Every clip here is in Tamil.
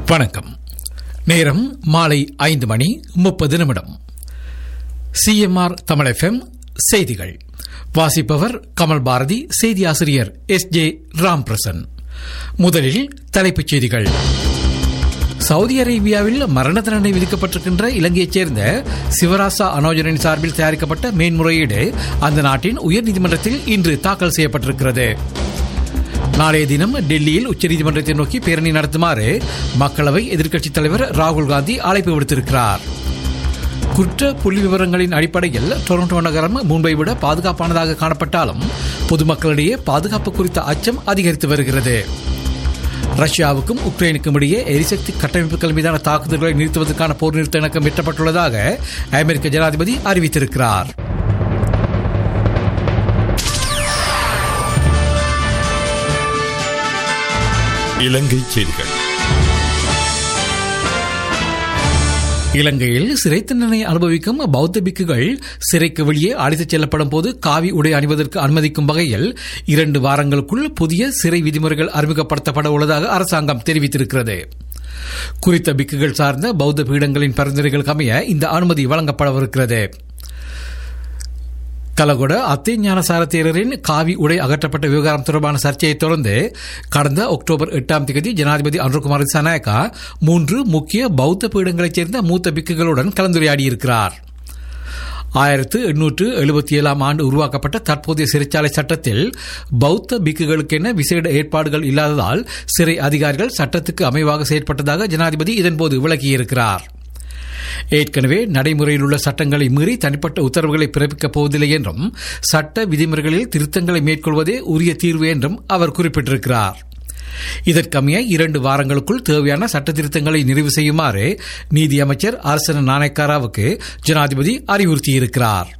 வணக்கம் நேரம் மாலை ஐந்து மணி முப்பது நிமிடம் சிஎம்ஆர் தமிழ் எஃப்எம் செய்திகள் வாசிப்பவர் கமல் பாரதி செய்தி ஆசிரியர் எஸ் ஜே ராம்பிரசன் முதலில் தலைப்புச் செய்திகள் சவுதி அரேபியாவில் மரண தண்டனை விதிக்கப்பட்டிருக்கின்ற இலங்கையைச் சேர்ந்த சிவராசா அனோஜனின் சார்பில் தயாரிக்கப்பட்ட மேன்முறையீடு அந்த நாட்டின் உயர்நீதிமன்றத்தில் இன்று தாக்கல் செய்யப்பட்டிருக்கிறது நாளைய தினம் டெல்லியில் உச்சநீதிமன்றத்தை நோக்கி பேரணி நடத்துமாறு மக்களவை எதிர்க்கட்சித் தலைவர் ராகுல் காந்தி அழைப்பு விடுத்திருக்கிறார் குற்ற புள்ளி விவரங்களின் அடிப்படையில் டொரண்டோ நகரம் முன்பை விட பாதுகாப்பானதாக காணப்பட்டாலும் பொதுமக்களிடையே பாதுகாப்பு குறித்த அச்சம் அதிகரித்து வருகிறது ரஷ்யாவுக்கும் உக்ரைனுக்கும் இடையே எரிசக்தி கட்டமைப்புகள் மீதான தாக்குதல்களை நிறுத்துவதற்கான போர் நிறுத்த இணக்கம் எட்டப்பட்டுள்ளதாக அமெரிக்க ஜனாதிபதி அறிவித்திருக்கிறார் இலங்கை செய்திகள் இலங்கையில் சிறை தண்டனை அனுபவிக்கும் பௌத்த பிக்குகள் சிறைக்கு வெளியே அழைத்துச் செல்லப்படும் போது காவி உடை அணிவதற்கு அனுமதிக்கும் வகையில் இரண்டு வாரங்களுக்குள் புதிய சிறை விதிமுறைகள் அறிமுகப்படுத்தப்பட உள்ளதாக அரசாங்கம் தெரிவித்திருக்கிறது குறித்த பிக்குகள் சார்ந்த பௌத்த பீடங்களின் பரிந்துரைகளுக்கு அமைய இந்த அனுமதி வழங்கப்படவிருக்கிறது கலகொட அத்தை ஞானசார தேரரின் காவி உடை அகற்றப்பட்ட விவகாரம் தொடர்பான சர்ச்சையை தொடர்ந்து கடந்த அக்டோபர் எட்டாம் தேதி ஜனாதிபதி அன்ருகுமார் திசாநாயக்கா மூன்று முக்கிய பௌத்த பீடங்களைச் சேர்ந்த மூத்த பிக்குகளுடன் கலந்துரையாடியிருக்கிறார் ஆயிரத்து எண்ணூற்று எழுபத்தி ஏழாம் ஆண்டு உருவாக்கப்பட்ட தற்போதைய சிறைச்சாலை சட்டத்தில் பௌத்த பிக்குகளுக்கென விசேட ஏற்பாடுகள் இல்லாததால் சிறை அதிகாரிகள் சட்டத்துக்கு அமைவாக செயற்பட்டதாக ஜனாதிபதி இதன்போது விளக்கியிருக்கிறார் ஏற்கனவே நடைமுறையில் உள்ள சட்டங்களை மீறி தனிப்பட்ட உத்தரவுகளை பிறப்பிக்கப் போவதில்லை என்றும் சட்ட விதிமுறைகளில் திருத்தங்களை மேற்கொள்வதே உரிய தீர்வு என்றும் அவர் குறிப்பிட்டிருக்கிறார் இதற்கமைய இரண்டு வாரங்களுக்குள் தேவையான சட்ட திருத்தங்களை நிறைவு செய்யுமாறு நீதியமைச்சர் அரசன நாணயக்காராவுக்கு ஜனாதிபதி அறிவுறுத்தியிருக்கிறார்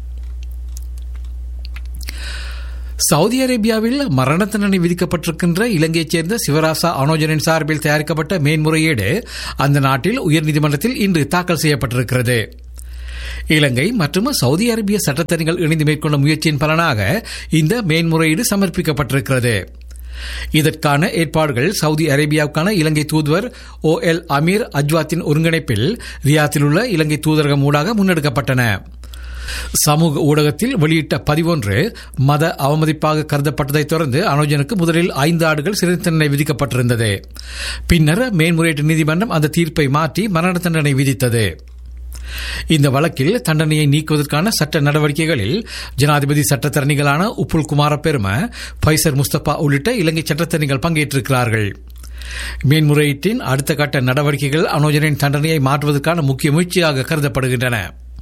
சவுதி அரேபியாவில் மரண தண்டனை விதிக்கப்பட்டிருக்கின்ற இலங்கையைச் சேர்ந்த சிவராசா அனோஜனின் சார்பில் தயாரிக்கப்பட்ட மேன்முறையீடு அந்த நாட்டில் உயர்நீதிமன்றத்தில் இன்று தாக்கல் செய்யப்பட்டிருக்கிறது இலங்கை மற்றும் சவுதி அரேபிய சட்டத்தரணிகள் இணைந்து மேற்கொண்ட முயற்சியின் பலனாக இந்த மேன்முறையீடு சமர்ப்பிக்கப்பட்டிருக்கிறது இதற்கான ஏற்பாடுகள் சவுதி அரேபியாவுக்கான இலங்கை தூதுவர் ஓ எல் அமீர் அஜ்வாத்தின் ஒருங்கிணைப்பில் ரியாத்தில் உள்ள இலங்கை தூதரகம் ஊடாக முன்னெடுக்கப்பட்டன சமூக ஊடகத்தில் வெளியிட்ட பதிவொன்று மத அவமதிப்பாக கருதப்பட்டதைத் தொடர்ந்து அனோஜனுக்கு முதலில் ஐந்து ஆண்டுகள் சிறை தண்டனை விதிக்கப்பட்டிருந்தது பின்னர் மேன்முறையீட்டு நீதிமன்றம் அந்த தீர்ப்பை மாற்றி மரண தண்டனை விதித்தது இந்த வழக்கில் தண்டனையை நீக்குவதற்கான சட்ட நடவடிக்கைகளில் ஜனாதிபதி சட்டத்தரணிகளான உப்புல் குமார பெரும பைசர் முஸ்தபா உள்ளிட்ட இலங்கை சட்டத்தரணிகள் பங்கேற்றிருக்கிறார்கள் மேன்முறையீட்டின் அடுத்த கட்ட நடவடிக்கைகள் அனோஜனின் தண்டனையை மாற்றுவதற்கான முக்கிய முயற்சியாக கருதப்படுகின்றன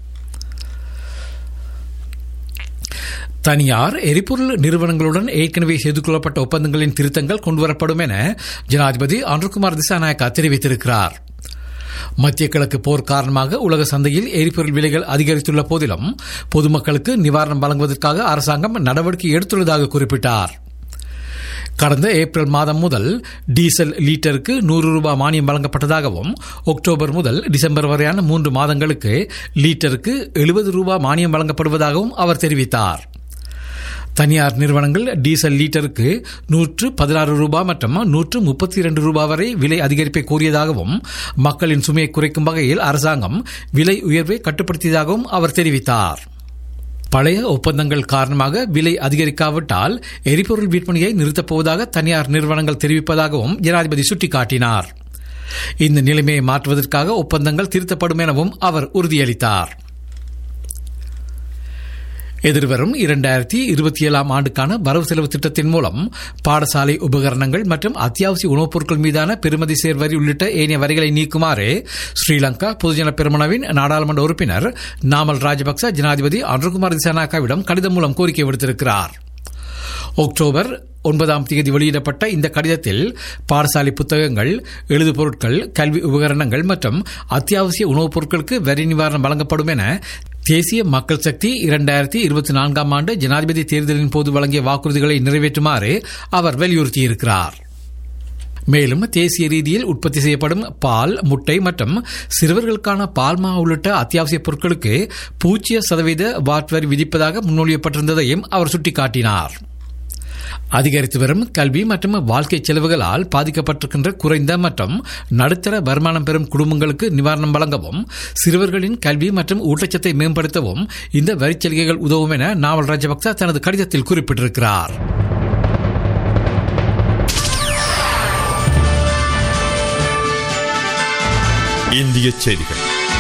தனியார் எரிபொருள் நிறுவனங்களுடன் ஏற்கனவே செய்து கொள்ளப்பட்ட ஒப்பந்தங்களின் திருத்தங்கள் கொண்டுவரப்படும் என ஜனாதிபதி அன்ருகுமார் திசாநாயக்கா தெரிவித்திருக்கிறார் மத்திய கிழக்கு போர் காரணமாக உலக சந்தையில் எரிபொருள் விலைகள் அதிகரித்துள்ள போதிலும் பொதுமக்களுக்கு நிவாரணம் வழங்குவதற்காக அரசாங்கம் நடவடிக்கை எடுத்துள்ளதாக குறிப்பிட்டார் கடந்த ஏப்ரல் மாதம் முதல் டீசல் லீட்டருக்கு நூறு ரூபாய் மானியம் வழங்கப்பட்டதாகவும் அக்டோபர் முதல் டிசம்பர் வரையான மூன்று மாதங்களுக்கு லீட்டருக்கு எழுபது ரூபாய் மானியம் வழங்கப்படுவதாகவும் அவர் தெரிவித்தார் தனியார் நிறுவனங்கள் டீசல் லீட்டருக்கு நூற்று பதினாறு ரூபாய் மற்றும் நூற்று முப்பத்தி இரண்டு ரூபாய் வரை விலை அதிகரிப்பை கோரியதாகவும் மக்களின் சுமையை குறைக்கும் வகையில் அரசாங்கம் விலை உயர்வை கட்டுப்படுத்தியதாகவும் அவர் தெரிவித்தார் பழைய ஒப்பந்தங்கள் காரணமாக விலை அதிகரிக்காவிட்டால் எரிபொருள் விற்பனையை நிறுத்தப் போவதாக தனியார் நிறுவனங்கள் தெரிவிப்பதாகவும் ஜனாதிபதி சுட்டிக்காட்டினார் இந்த நிலைமையை மாற்றுவதற்காக ஒப்பந்தங்கள் திருத்தப்படும் எனவும் அவர் உறுதியளித்தார் எதிர்வரும் இரண்டாயிரத்தி இருபத்தி ஏழாம் ஆண்டுக்கான வரவு செலவு திட்டத்தின் மூலம் பாடசாலை உபகரணங்கள் மற்றும் அத்தியாவசிய உணவுப் பொருட்கள் மீதான பெருமதி சேர் வரி உள்ளிட்ட ஏனைய வரிகளை நீக்குமாறு ஸ்ரீலங்கா பொதுஜன பெருமனவின் நாடாளுமன்ற உறுப்பினர் நாமல் ராஜபக்ச ஜனாதிபதி அன்ருகுமார் திசாநாயக்காவிடம் கடிதம் மூலம் கோரிக்கை விடுத்திருக்கிறார் அக்டோபர் ஒன்பதாம் தேதி வெளியிடப்பட்ட இந்த கடிதத்தில் பாடசாலை புத்தகங்கள் எழுது பொருட்கள் கல்வி உபகரணங்கள் மற்றும் அத்தியாவசிய உணவுப் பொருட்களுக்கு வரி நிவாரணம் வழங்கப்படும் என தேசிய மக்கள் சக்தி இரண்டாயிரத்தி இருபத்தி நான்காம் ஆண்டு ஜனாதிபதி தேர்தலின் போது வழங்கிய வாக்குறுதிகளை நிறைவேற்றுமாறு அவர் வலியுறுத்தியிருக்கிறார் மேலும் தேசிய ரீதியில் உற்பத்தி செய்யப்படும் பால் முட்டை மற்றும் சிறுவர்களுக்கான பால்மா உள்ளிட்ட அத்தியாவசிய பொருட்களுக்கு பூஜ்ஜிய சதவீத வாட் வரி விதிப்பதாக முன்மொழியப்பட்டிருந்ததையும் அவர் சுட்டிக்காட்டினார் அதிகரித்து வரும் கல்வி மற்றும் வாழ்க்கை செலவுகளால் பாதிக்கப்பட்டிருக்கின்ற குறைந்த மற்றும் நடுத்தர வருமானம் பெறும் குடும்பங்களுக்கு நிவாரணம் வழங்கவும் சிறுவர்களின் கல்வி மற்றும் ஊட்டச்சத்தை மேம்படுத்தவும் இந்த வரிச்சலுகைகள் உதவும் என நாவல் ராஜபக்ச தனது கடிதத்தில் குறிப்பிட்டிருக்கிறார் இந்திய செய்திகள்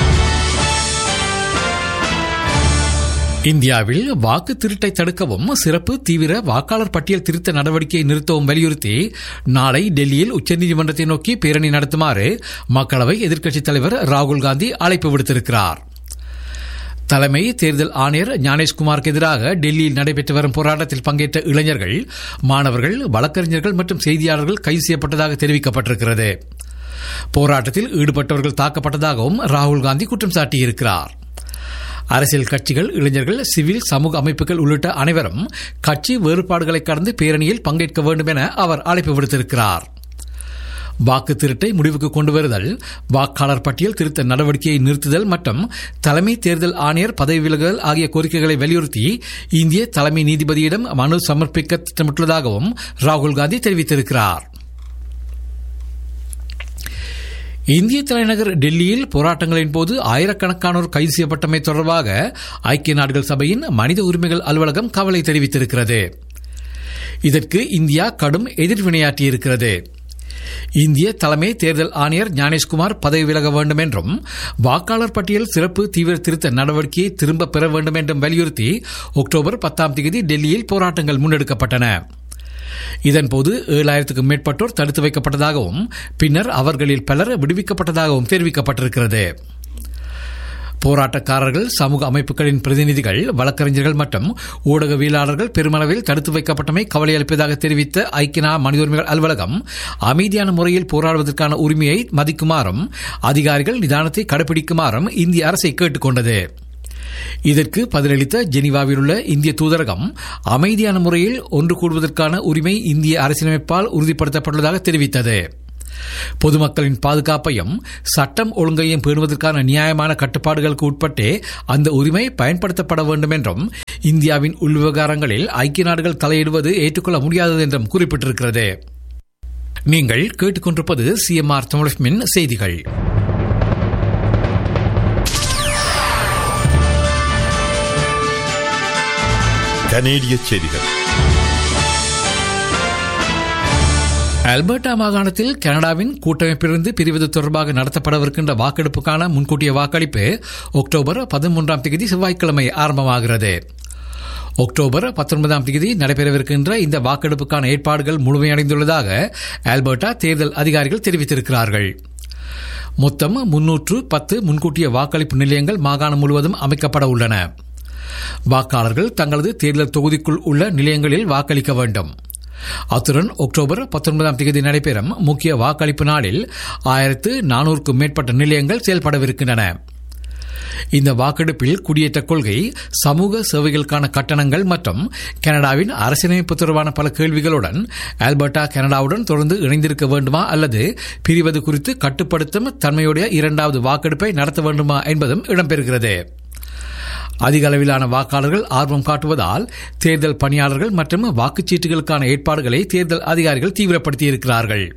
இந்தியாவில் வாக்கு திருட்டை தடுக்கவும் சிறப்பு தீவிர வாக்காளர் பட்டியல் திருத்த நடவடிக்கையை நிறுத்தவும் வலியுறுத்தி நாளை டெல்லியில் உச்சநீதிமன்றத்தை நோக்கி பேரணி நடத்துமாறு மக்களவை எதிர்க்கட்சித் தலைவர் ராகுல் காந்தி அழைப்பு விடுத்திருக்கிறார் தலைமை தேர்தல் ஆணையர் ஞானேஷ்குமாருக்கு எதிராக டெல்லியில் நடைபெற்று வரும் போராட்டத்தில் பங்கேற்ற இளைஞர்கள் மாணவர்கள் வழக்கறிஞர்கள் மற்றும் செய்தியாளர்கள் கைது செய்யப்பட்டதாக தெரிவிக்கப்பட்டிருக்கிறது போராட்டத்தில் ஈடுபட்டவர்கள் தாக்கப்பட்டதாகவும் ராகுல் காந்தி குற்றம் சாட்டியிருக்கிறார் அரசியல் கட்சிகள் இளைஞர்கள் சிவில் சமூக அமைப்புகள் உள்ளிட்ட அனைவரும் கட்சி வேறுபாடுகளை கடந்து பேரணியில் பங்கேற்க வேண்டும் என அவர் அழைப்பு விடுத்திருக்கிறார் வாக்கு திருட்டை முடிவுக்கு கொண்டு வருதல் வாக்காளர் பட்டியல் திருத்த நடவடிக்கையை நிறுத்துதல் மற்றும் தலைமை தேர்தல் ஆணையர் பதவி விலகுதல் ஆகிய கோரிக்கைகளை வலியுறுத்தி இந்திய தலைமை நீதிபதியிடம் மனு சமர்ப்பிக்க திட்டமிட்டுள்ளதாகவும் ராகுல் காந்தி தெரிவித்திருக்கிறார் இந்திய தலைநகர் டெல்லியில் போராட்டங்களின் போது ஆயிரக்கணக்கானோர் கைது செய்யப்பட்டமை தொடர்பாக ஐக்கிய நாடுகள் சபையின் மனித உரிமைகள் அலுவலகம் கவலை தெரிவித்திருக்கிறது இதற்கு இந்தியா கடும் எதிர்வினையாற்றியிருக்கிறது இந்திய தலைமை தேர்தல் ஆணையர் ஞானேஷ்குமார் பதவி விலக வேண்டும் என்றும் வாக்காளர் பட்டியல் சிறப்பு தீவிர திருத்த நடவடிக்கையை திரும்ப பெற வேண்டும் என்றும் வலியுறுத்தி அக்டோபர் பத்தாம் தேதி டெல்லியில் போராட்டங்கள் முன்னெடுக்கப்பட்டன இதன்போது ஏழாயிரத்துக்கும் மேற்பட்டோர் தடுத்து வைக்கப்பட்டதாகவும் பின்னர் அவர்களில் பலர் விடுவிக்கப்பட்டதாகவும் தெரிவிக்கப்பட்டிருக்கிறது போராட்டக்காரர்கள் சமூக அமைப்புகளின் பிரதிநிதிகள் வழக்கறிஞர்கள் மற்றும் ஊடகவியலாளர்கள் பெருமளவில் தடுத்து வைக்கப்பட்டமை கவலை அளிப்பதாக தெரிவித்த ஐக்கிய மனித உரிமைகள் அலுவலகம் அமைதியான முறையில் போராடுவதற்கான உரிமையை மதிக்குமாறும் அதிகாரிகள் நிதானத்தை கடைபிடிக்குமாறும் இந்திய அரசை கேட்டுக் கொண்டது இதற்கு பதிலளித்த ஜெனீவாவில் உள்ள இந்திய தூதரகம் அமைதியான முறையில் ஒன்று கூடுவதற்கான உரிமை இந்திய அரசியலமைப்பால் உறுதிப்படுத்தப்பட்டுள்ளதாக தெரிவித்தது பொதுமக்களின் பாதுகாப்பையும் சட்டம் ஒழுங்கையும் பேணுவதற்கான நியாயமான கட்டுப்பாடுகளுக்கு உட்பட்டே அந்த உரிமை பயன்படுத்தப்பட வேண்டும் என்றும் இந்தியாவின் உள்விவகாரங்களில் ஐக்கிய நாடுகள் தலையிடுவது ஏற்றுக்கொள்ள முடியாதது என்றும் குறிப்பிட்டிருக்கிறது நீங்கள் கேட்டுக்கொண்டிருப்பது சிஎம்ஆர் தமிழ்மின் செய்திகள் கனேடிய செய்திகள் அல்பர்டா மாகாணத்தில் கனடாவின் கூட்டமைப்பிலிருந்து பிரிவது தொடர்பாக நடத்தப்படவிருக்கின்ற வாக்கெடுப்புக்கான முன்கூட்டிய வாக்களிப்பு அக்டோபர் பதிமூன்றாம் தேதி செவ்வாய்க்கிழமை ஆரம்பமாகிறது அக்டோபர் பத்தொன்பதாம் தேதி நடைபெறவிருக்கின்ற இந்த வாக்கெடுப்புக்கான ஏற்பாடுகள் முழுமையடைந்துள்ளதாக ஆல்பர்டா தேர்தல் அதிகாரிகள் தெரிவித்திருக்கிறார்கள் மொத்தம் முன்னூற்று பத்து முன்கூட்டிய வாக்களிப்பு நிலையங்கள் மாகாணம் முழுவதும் அமைக்கப்பட உள்ளன வாக்காளர்கள் தங்களது தேர்தல் தொகுதிக்குள் உள்ள நிலையங்களில் வாக்களிக்க வேண்டும் அத்துடன் அக்டோபர் பத்தொன்பதாம் தேதி நடைபெறும் முக்கிய வாக்களிப்பு நாளில் ஆயிரத்து நானூறுக்கும் மேற்பட்ட நிலையங்கள் செயல்படவிருக்கின்றன இந்த வாக்கெடுப்பில் குடியேற்ற கொள்கை சமூக சேவைகளுக்கான கட்டணங்கள் மற்றும் கனடாவின் அரசியலமைப்பு தொடர்பான பல கேள்விகளுடன் ஆல்பர்டா கனடாவுடன் தொடர்ந்து இணைந்திருக்க வேண்டுமா அல்லது பிரிவது குறித்து கட்டுப்படுத்தும் தன்மையுடைய இரண்டாவது வாக்கெடுப்பை நடத்த வேண்டுமா என்பதும் இடம்பெறுகிறது அதிக அளவிலான வாக்காளர்கள் ஆர்வம் காட்டுவதால் தேர்தல் பணியாளர்கள் மற்றும் வாக்குச்சீட்டுகளுக்கான ஏற்பாடுகளை தேர்தல் அதிகாரிகள் தீவிரப்படுத்தியிருக்கிறார்கள்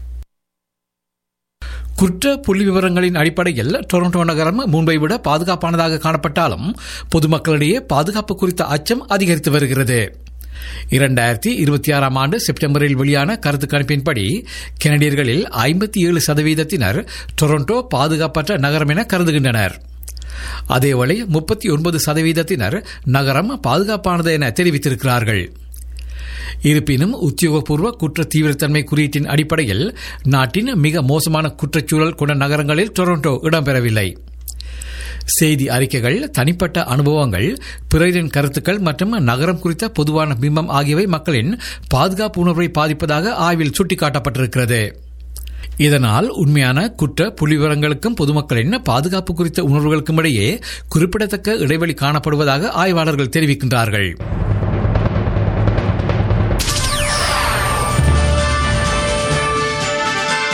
குற்ற புள்ளி விவரங்களின் அடிப்படையில் டொரண்டோ நகரம் முன்பை விட பாதுகாப்பானதாக காணப்பட்டாலும் பொதுமக்களிடையே பாதுகாப்பு குறித்த அச்சம் அதிகரித்து வருகிறது இரண்டாயிரத்தி இருபத்தி ஆறாம் ஆண்டு செப்டம்பரில் வெளியான கருத்து கணிப்பின்படி கனடியர்களில் ஐம்பத்தி ஏழு சதவீதத்தினர் டொரண்டோ பாதுகாப்பற்ற நகரம் என கருதுகின்றனர் அதேவேளை முப்பத்தி ஒன்பது சதவீதத்தினர் நகரம் பாதுகாப்பானது என தெரிவித்திருக்கிறார்கள் இருப்பினும் உத்தியோகபூர்வ குற்ற தீவிரத்தன்மை குறியீட்டின் அடிப்படையில் நாட்டின் மிக மோசமான குற்றச்சூழல் கொண்ட நகரங்களில் டொரண்டோ இடம்பெறவில்லை செய்தி அறிக்கைகள் தனிப்பட்ட அனுபவங்கள் பிறரின் கருத்துக்கள் மற்றும் நகரம் குறித்த பொதுவான பிம்பம் ஆகியவை மக்களின் பாதுகாப்பு உணர்வை பாதிப்பதாக ஆய்வில் சுட்டிக்காட்டப்பட்டிருக்கிறது இதனால் உண்மையான குற்ற புள்ளிவிவரங்களுக்கும் பொதுமக்களின் பாதுகாப்பு குறித்த உணர்வுகளுக்கும் இடையே குறிப்பிடத்தக்க இடைவெளி காணப்படுவதாக ஆய்வாளர்கள் தெரிவிக்கின்றார்கள்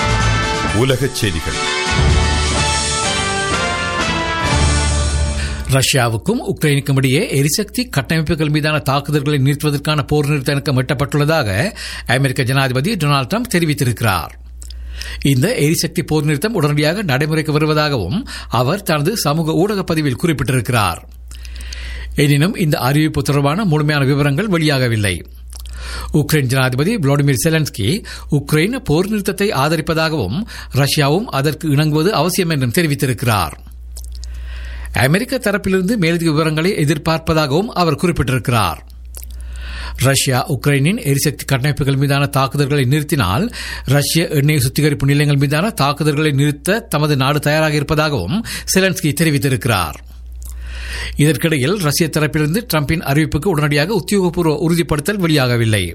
உலகச் செய்திகள் ரஷ்யாவுக்கும் உக்ரைனுக்கும் இடையே எரிசக்தி கட்டமைப்புகள் மீதான தாக்குதல்களை நிறுத்துவதற்கான போர் நிறுத்த இணக்கம் எட்டப்பட்டுள்ளதாக அமெரிக்க ஜனாதிபதி டொனால்டு ட்ரம்ப் தெரிவித்திருக்கிறார் இந்த எரிசக்தி போர் நிறுத்தம் உடனடியாக நடைமுறைக்கு வருவதாகவும் அவர் தனது சமூக ஊடக பதிவில் குறிப்பிட்டிருக்கிறார் எனினும் இந்த அறிவிப்பு தொடர்பான முழுமையான விவரங்கள் வெளியாகவில்லை உக்ரைன் ஜனாதிபதி விளாடிமிர் செலன்ஸ்கி உக்ரைன் போர் நிறுத்தத்தை ஆதரிப்பதாகவும் ரஷ்யாவும் அதற்கு இணங்குவது அவசியம் என்றும் தெரிவித்திருக்கிறார் அமெரிக்க தரப்பிலிருந்து மேலதிக விவரங்களை எதிர்பார்ப்பதாகவும் அவர் குறிப்பிட்டிருக்கிறார் ரஷ்யா உக்ரைனின் எரிசக்தி கட்டமைப்புகள் மீதான தாக்குதல்களை நிறுத்தினால் ரஷ்ய எண்ணெய் சுத்திகரிப்பு நிலையங்கள் மீதான தாக்குதல்களை நிறுத்த தமது நாடு தயாராக இருப்பதாகவும் செலன்ஸ்கி தெரிவித்திருக்கிறார் இதற்கிடையில் ரஷ்ய தரப்பிலிருந்து டிரம்பின் அறிவிப்புக்கு உடனடியாக உத்தியோகபூர்வ உறுதிப்படுத்தல் வெளியாகவில்லை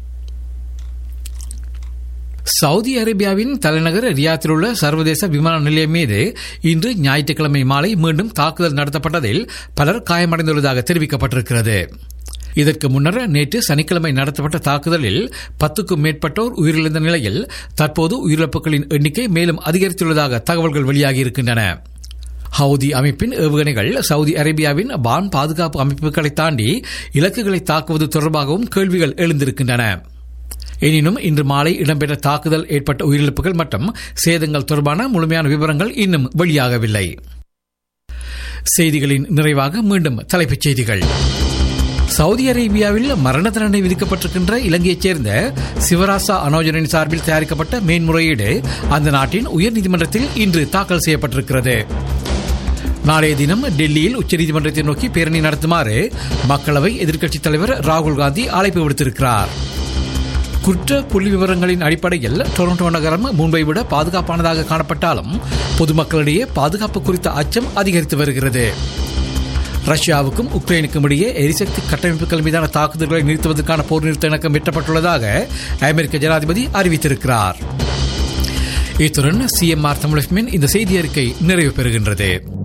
சவுதி அரேபியாவின் தலைநகர் ரியாத்தில் உள்ள சர்வதேச விமான நிலையம் மீது இன்று ஞாயிற்றுக்கிழமை மாலை மீண்டும் தாக்குதல் நடத்தப்பட்டதில் பலர் காயமடைந்துள்ளதாக தெரிவிக்கப்பட்டிருக்கிறது இதற்கு முன்னர் நேற்று சனிக்கிழமை நடத்தப்பட்ட தாக்குதலில் பத்துக்கும் மேற்பட்டோர் உயிரிழந்த நிலையில் தற்போது உயிரிழப்புகளின் எண்ணிக்கை மேலும் அதிகரித்துள்ளதாக தகவல்கள் வெளியாகியிருக்கின்றன ஹவுதி அமைப்பின் ஏவுகணைகள் சவுதி அரேபியாவின் வான் பாதுகாப்பு அமைப்புகளை தாண்டி இலக்குகளை தாக்குவது தொடர்பாகவும் கேள்விகள் எழுந்திருக்கின்றன எனினும் இன்று மாலை இடம்பெற்ற தாக்குதல் ஏற்பட்ட உயிரிழப்புகள் மற்றும் சேதங்கள் தொடர்பான முழுமையான விவரங்கள் இன்னும் வெளியாகவில்லை செய்திகளின் நிறைவாக மீண்டும் தலைப்புச் செய்திகள் சவுதி அரேபியாவில் மரண தண்டனை விதிக்கப்பட்டிருக்கின்ற இலங்கையைச் சேர்ந்த சிவராசா அனோஜனின் சார்பில் தயாரிக்கப்பட்ட மேன்முறையீடு அந்த நாட்டின் உயர்நீதிமன்றத்தில் இன்று தாக்கல் செய்யப்பட்டிருக்கிறது நாளைய தினம் டெல்லியில் உச்சநீதிமன்றத்தை நோக்கி பேரணி நடத்துமாறு மக்களவை எதிர்க்கட்சித் தலைவர் ராகுல் காந்தி அழைப்பு விடுத்திருக்கிறார் குற்ற புள்ளி விவரங்களின் அடிப்படையில் டொரண்டோ நகரம் முன்பை விட பாதுகாப்பானதாக காணப்பட்டாலும் பொதுமக்களிடையே பாதுகாப்பு குறித்த அச்சம் அதிகரித்து வருகிறது ரஷ்யாவுக்கும் உக்ரைனுக்கும் இடையே எரிசக்தி கட்டமைப்புகள் மீதான தாக்குதல்களை நிறுத்துவதற்கான போர் நிறுத்த இணக்கம் எட்டப்பட்டுள்ளதாக அமெரிக்க ஜனாதிபதி அறிவித்திருக்கிறார் இத்துடன் சிஎம்ஆர் தமிழகமின் இந்த செய்தி அறிக்கை நிறைவு பெறுகின்றது